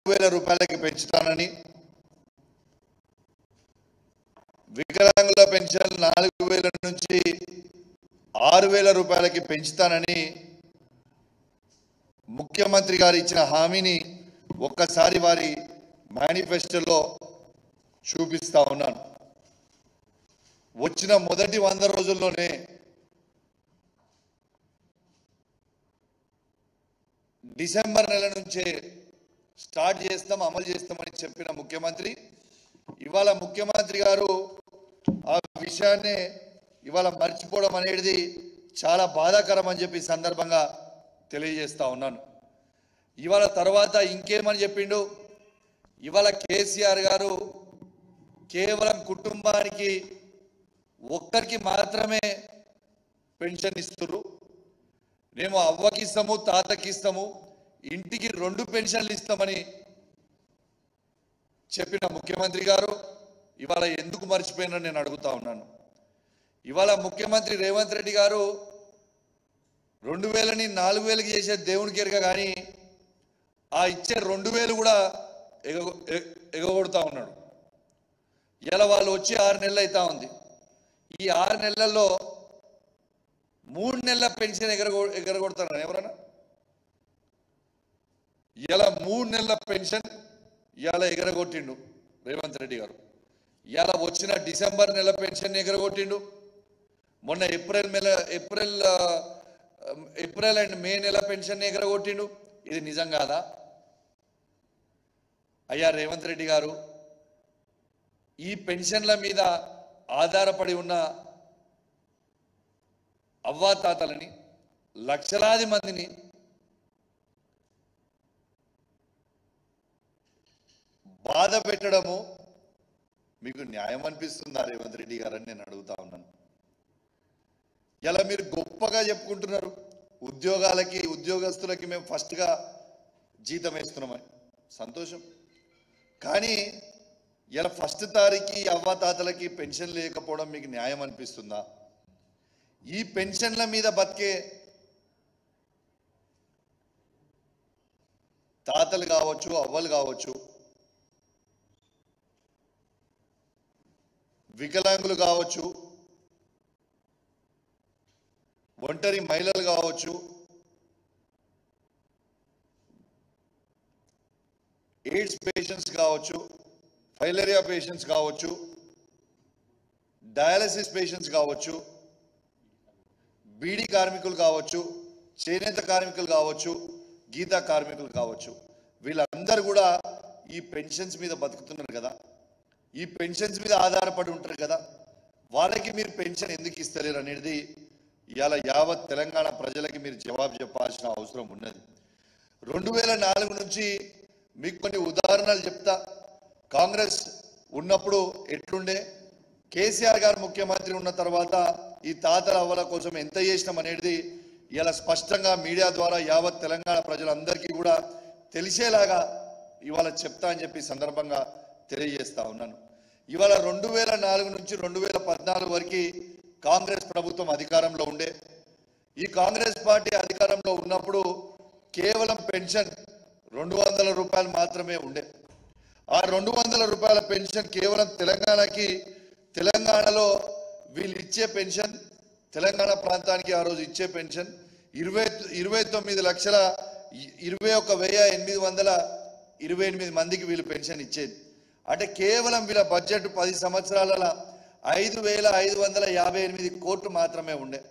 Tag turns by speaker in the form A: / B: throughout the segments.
A: వేల రూపాయలకి పెంచుతానని వికలాంగుల పెన్షన్ నాలుగు వేల నుంచి ఆరు వేల రూపాయలకి పెంచుతానని ముఖ్యమంత్రి గారు ఇచ్చిన హామీని ఒక్కసారి వారి మేనిఫెస్టోలో చూపిస్తా ఉన్నాను వచ్చిన మొదటి వంద రోజుల్లోనే డిసెంబర్ నెల నుంచే స్టార్ట్ చేస్తాం అమలు చేస్తామని చెప్పిన ముఖ్యమంత్రి ఇవాళ ముఖ్యమంత్రి గారు ఆ విషయాన్ని ఇవాళ మర్చిపోవడం అనేది చాలా బాధాకరం అని చెప్పి ఈ సందర్భంగా తెలియజేస్తా ఉన్నాను ఇవాళ తర్వాత ఇంకేమని చెప్పిండు ఇవాళ కేసీఆర్ గారు కేవలం కుటుంబానికి ఒక్కరికి మాత్రమే పెన్షన్ ఇస్తున్నారు మేము అవ్వకి ఇస్తాము తాతకి ఇస్తాము ఇంటికి రెండు పెన్షన్లు ఇస్తామని చెప్పిన ముఖ్యమంత్రి గారు ఇవాళ ఎందుకు మర్చిపోయినా నేను అడుగుతా ఉన్నాను ఇవాళ ముఖ్యమంత్రి రేవంత్ రెడ్డి గారు రెండు వేలని నాలుగు వేలకి చేసే దేవునికి ఎరగ కానీ ఆ ఇచ్చే రెండు వేలు కూడా ఎగ ఎ- ఎగగొడతా ఉన్నాడు ఇలా వాళ్ళు వచ్చి ఆరు నెలలు అవుతా ఉంది ఈ ఆరు నెలల్లో మూడు నెలల పెన్షన్ ఎగరగొ ఎగరగొడతారా ఎవరైనా ఇలా మూడు నెలల పెన్షన్ ఇవాళ ఎగరగొట్టిండు రేవంత్ రెడ్డి గారు ఇవాళ వచ్చిన డిసెంబర్ నెల పెన్షన్ ఎగరగొట్టిండు మొన్న ఏప్రిల్ నెల ఏప్రిల్ ఆ, ఏప్రిల్ అండ్ మే నెల పెన్షన్ ఎగరగొట్టిండు ఇది నిజం కాదా అయ్యా రేవంత్ రెడ్డి గారు ఈ పెన్షన్ల మీద ఆధారపడి ఉన్న అవ్వాతాతలని లక్షలాది మందిని బాధ పెట్టడము మీకు న్యాయం అనిపిస్తుందా రేవంత్ రెడ్డి గారని నేను అడుగుతా ఉన్నాను ఇలా మీరు గొప్పగా చెప్పుకుంటున్నారు ఉద్యోగాలకి ఉద్యోగస్తులకి మేము ఫస్ట్గా జీతం వేస్తున్నామని సంతోషం కానీ ఇలా ఫస్ట్ తారీఖు అవ్వాతాతలకి పెన్షన్ లేకపోవడం మీకు న్యాయం అనిపిస్తుందా ఈ పెన్షన్ల మీద బతికే తాతలు కావచ్చు అవ్వలు కావచ్చు వికలాంగులు కావచ్చు ఒంటరి మహిళలు కావచ్చు ఎయిడ్స్ పేషెంట్స్ కావచ్చు ఫైలేరియా పేషెంట్స్ కావచ్చు డయాలసిస్ పేషెంట్స్ కావచ్చు బీడీ కార్మికులు కావచ్చు చేనేత కార్మికులు కావచ్చు గీతా కార్మికులు కావచ్చు వీళ్ళందరూ కూడా ఈ పెన్షన్స్ మీద బతుకుతున్నారు కదా ఈ పెన్షన్స్ మీద ఆధారపడి ఉంటారు కదా వాళ్ళకి మీరు పెన్షన్ ఎందుకు ఇస్తలేరు అనేది ఇవాళ యావత్ తెలంగాణ ప్రజలకి మీరు జవాబు చెప్పాల్సిన అవసరం ఉన్నది రెండు వేల నాలుగు నుంచి మీకు కొన్ని ఉదాహరణలు చెప్తా కాంగ్రెస్ ఉన్నప్పుడు ఎట్లుండే కేసీఆర్ గారు ముఖ్యమంత్రి ఉన్న తర్వాత ఈ తాతల అవ్వల కోసం ఎంత చేసినాం అనేది ఇలా స్పష్టంగా మీడియా ద్వారా యావత్ తెలంగాణ ప్రజలందరికీ కూడా తెలిసేలాగా ఇవాళ చెప్తా అని చెప్పి ఈ సందర్భంగా తెలియజేస్తా ఉన్నాను ఇవాళ రెండు వేల నాలుగు నుంచి రెండు వేల పద్నాలుగు వరకు కాంగ్రెస్ ప్రభుత్వం అధికారంలో ఉండే ఈ కాంగ్రెస్ పార్టీ అధికారంలో ఉన్నప్పుడు కేవలం పెన్షన్ రెండు వందల రూపాయలు మాత్రమే ఉండే ఆ రెండు వందల రూపాయల పెన్షన్ కేవలం తెలంగాణకి తెలంగాణలో వీళ్ళు ఇచ్చే పెన్షన్ తెలంగాణ ప్రాంతానికి ఆ రోజు ఇచ్చే పెన్షన్ ఇరవై ఇరవై తొమ్మిది లక్షల ఇ- ఇరవై ఒక వెయ్యి ఎనిమిది వందల ఇరవై ఎనిమిది మందికి వీళ్ళు పెన్షన్ ఇచ్చేది అంటే కేవలం వీళ్ళ బడ్జెట్ పది సంవత్సరాల ఐదు వేల ఐదు వందల యాభై ఎనిమిది కోట్లు మాత్రమే ఉండే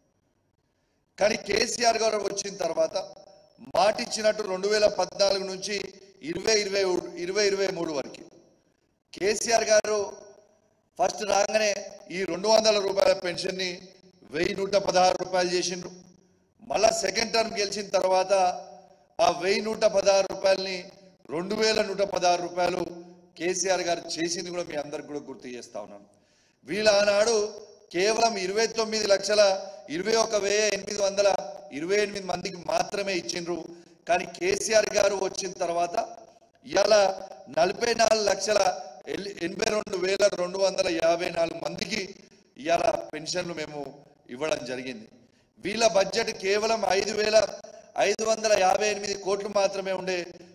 A: కానీ కేసీఆర్ గారు వచ్చిన తర్వాత మాట ఇచ్చినట్టు రెండు వేల పద్నాలుగు నుంచి ఇరవై ఇరవై ఇరవై ఇరవై మూడు వరకు కేసీఆర్ గారు ఫస్ట్ రాగానే ఈ రెండు వందల రూపాయల పెన్షన్ని వెయ్యి నూట పదహారు రూపాయలు చేసిండ్రు మళ్ళా సెకండ్ టర్మ్ గెలిచిన తర్వాత ఆ వెయ్యి నూట పదహారు రూపాయలని రెండు వేల నూట పదహారు రూపాయలు కేసీఆర్ గారు చేసింది కూడా మీ అందరికి కూడా గుర్తు చేస్తా ఉన్నాను వీళ్ళు ఆనాడు కేవలం ఇరవై తొమ్మిది లక్షల ఇరవై ఒక వెయ్యి ఎనిమిది వందల ఇరవై ఎనిమిది మందికి మాత్రమే ఇచ్చిండ్రు కానీ కేసీఆర్ గారు వచ్చిన తర్వాత ఇవాళ నలభై నాలుగు లక్షల ఎల్- ఎనభై రెండు వేల రెండు వందల యాభై నాలుగు మందికి ఇవాళ పెన్షన్లు మేము ఇవ్వడం జరిగింది వీళ్ళ బడ్జెట్ కేవలం ఐదు వేల ఐదు వందల యాభై ఎనిమిది కోట్లు మాత్రమే ఉండే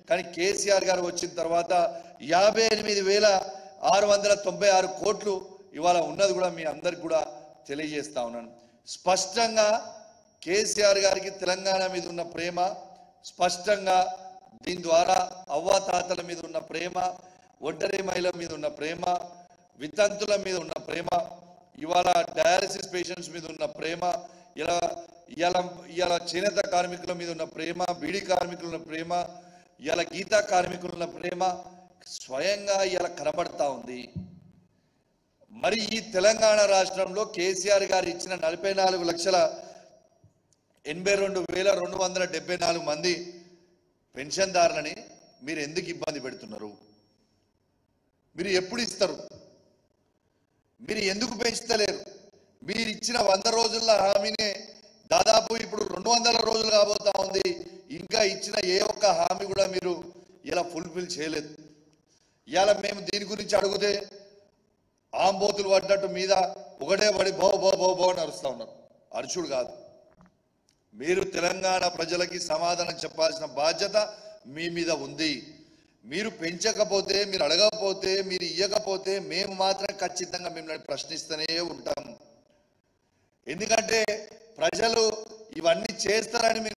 A: కానీ కేసీఆర్ గారు వచ్చిన తర్వాత యాభై ఎనిమిది వేల ఆరు వందల తొంభై ఆరు కోట్లు ఇవాళ ఉన్నది కూడా మీ అందరికి కూడా తెలియజేస్తా ఉన్నాను స్పష్టంగా కేసీఆర్ గారికి తెలంగాణ మీద ఉన్న ప్రేమ స్పష్టంగా దీని ద్వారా అవ్వాతాతల మీద ఉన్న ప్రేమ ఒంటరి మహిళల మీద ఉన్న ప్రేమ వితంతుల మీద ఉన్న ప్రేమ ఇవాళ డయాలసిస్ పేషెంట్స్ మీద ఉన్న ప్రేమ ఇలా ఇలా ఇలా చేనేత కార్మికుల మీద ఉన్న ప్రేమ బీడీ కార్మికుల ఉన్న ప్రేమ ఇలా గీతా కార్మికుల ఉన్న ప్రేమ స్వయంగా ఇలా కనబడతా ఉంది మరి ఈ తెలంగాణ రాష్ట్రంలో కేసీఆర్ గారు ఇచ్చిన నలభై నాలుగు లక్షల ఎనభై రెండు వేల రెండు వందల డెబ్బై నాలుగు మంది పెన్షన్దారులని మీరు ఎందుకు ఇబ్బంది పెడుతున్నారు మీరు ఎప్పుడు ఇస్తారు మీరు ఎందుకు పెంచుతలేరు మీరు ఇచ్చిన వంద రోజుల హామీనే దాదాపు ఇప్పుడు రెండు వందల రోజులు కాబోతా ఉంది ఇంకా ఇచ్చిన ఏ ఒక్క హామీ కూడా మీరు ఇలా ఫుల్ఫిల్ చేయలేదు ఇవాళ మేము దీని గురించి అడిగితే ఆంబోతులు పడ్డట్టు మీద ఒకటే పడి బో బో బో బో అని అరుస్తా ఉన్నారు అరుచుడు కాదు మీరు తెలంగాణ ప్రజలకి సమాధానం చెప్పాల్సిన బాధ్యత మీ మీద ఉంది మీరు పెంచకపోతే మీరు అడగకపోతే మీరు ఇయ్యకపోతే మేము మాత్రం ఖచ్చితంగా మిమ్మల్ని ప్రశ్నిస్తూనే ఉంటాం ఎందుకంటే ప్రజలు ఇవన్నీ చేస్తారని మీకు